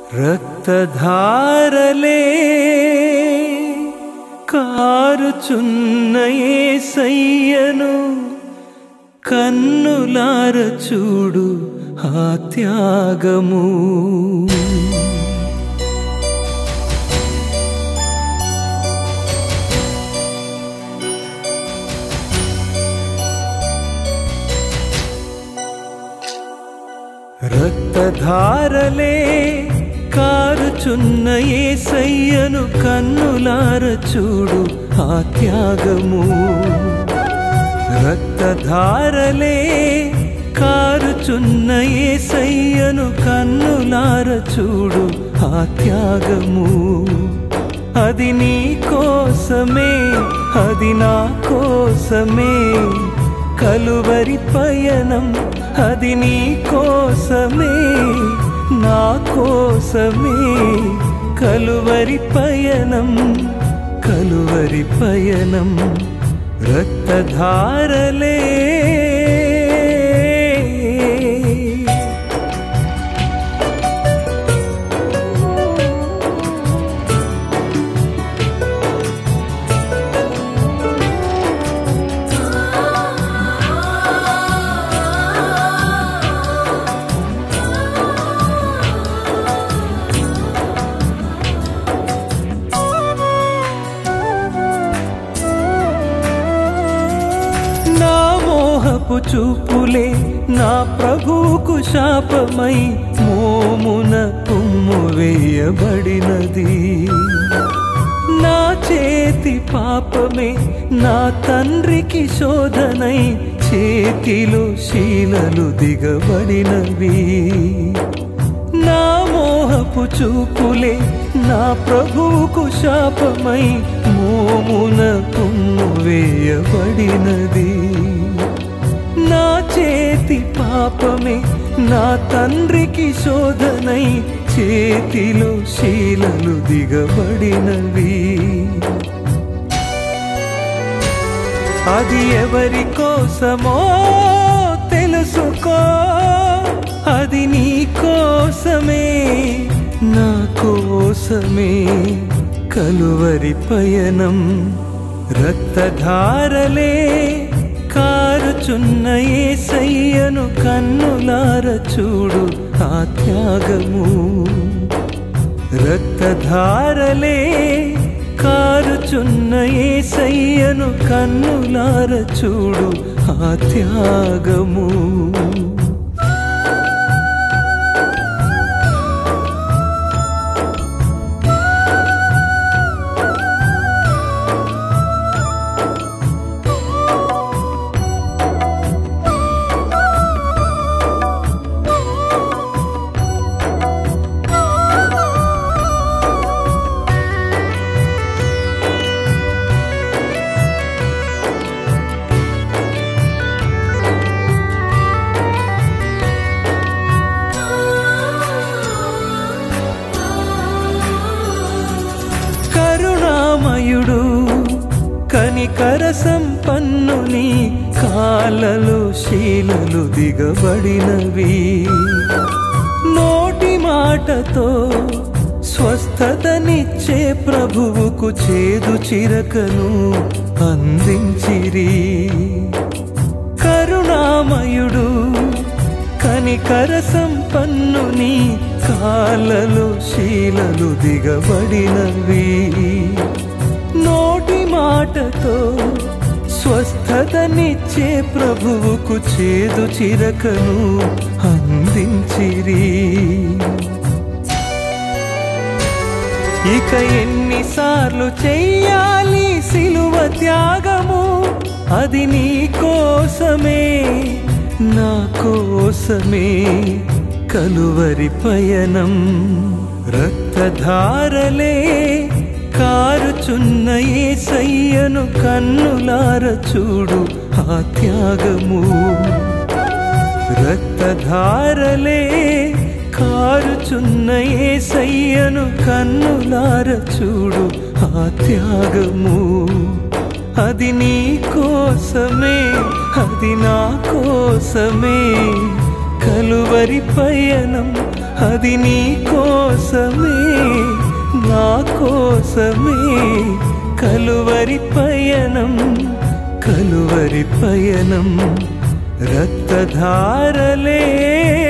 రక్తధారలే కారుచున్న యేసయ్యను కన్నులార చూడు ఆ త్యాగము రక్తధారలే కారుచున్న యేసయ్యను కన్నులార చూడు ఆ త్యాగము రక్తధారలే కారుచున్న యేసయ్యను కన్నులార చూడు ఆ త్యాగము అది నీ కోసమే అది నా కోసమే కలువరి పయనం అది నీ కోసమే నా కోసమే కలువరి పయనం కలువరి పయనం రక్తధారలే నా మోహపు చూపులే నా ప్రభువుకు శాపమై మోమున పుమ్ము వేయబడినది నా చేతి పాపమే నా తండ్రికి శోధనై చేతిలో శీలలు దిగబడినవి నా మోహపు చూపులే నా ప్రభువుకు శాపమై మోమున పుమ్ము వేయబడినది నా చేతి పాపమే నా తండ్రికి శోధనై చేతిలో శీలలు దిగబడినవి అది ఎవరి కోసమో తెలుసుకో అది నీ కోసమే నా కోసమే కలువరి పయనం రక్తధారలే కారుచున్న యేసయ్యను కన్నులార చూడు ఆ త్యాగము రక్తధారలే కారుచున్న యేసయ్యను కన్నులార చూడు ఆ త్యాగము కరుణామయుడు కనికర సంపన్నుని కాలలో శీలలు దిగబడినవి నోటి మాటతో స్వస్థతనిచ్చే ప్రభువుకు చేదు చిరకను అందించిరి కరుణామయుడు కనికర సంపన్నుని కాలలో శీలలు దిగబడినవి నోటి మాటతో స్వస్థతనిచ్చే ప్రభువుకు చేదు చిరకను అందించిరి ఇక ఎన్నిసార్లు చెయ్యాలి సిలువ త్యాగము అది నీ కోసమే నా కోసమే కలువరి పయనం రక్తధారలే కారుచున్న యేసయ్యను కన్నులార చూడు ఆ త్యాగము రక్తధారలే కారుచున్న యేసయ్యను కన్నులార చూడు ఆ త్యాగము అది నీ కోసమే అది నా కోసమే కలువరి పయనం అది నీ కోసం కోసమే నా కోసమే కలువరి పయనం కలువరి పయనం రక్తధారలే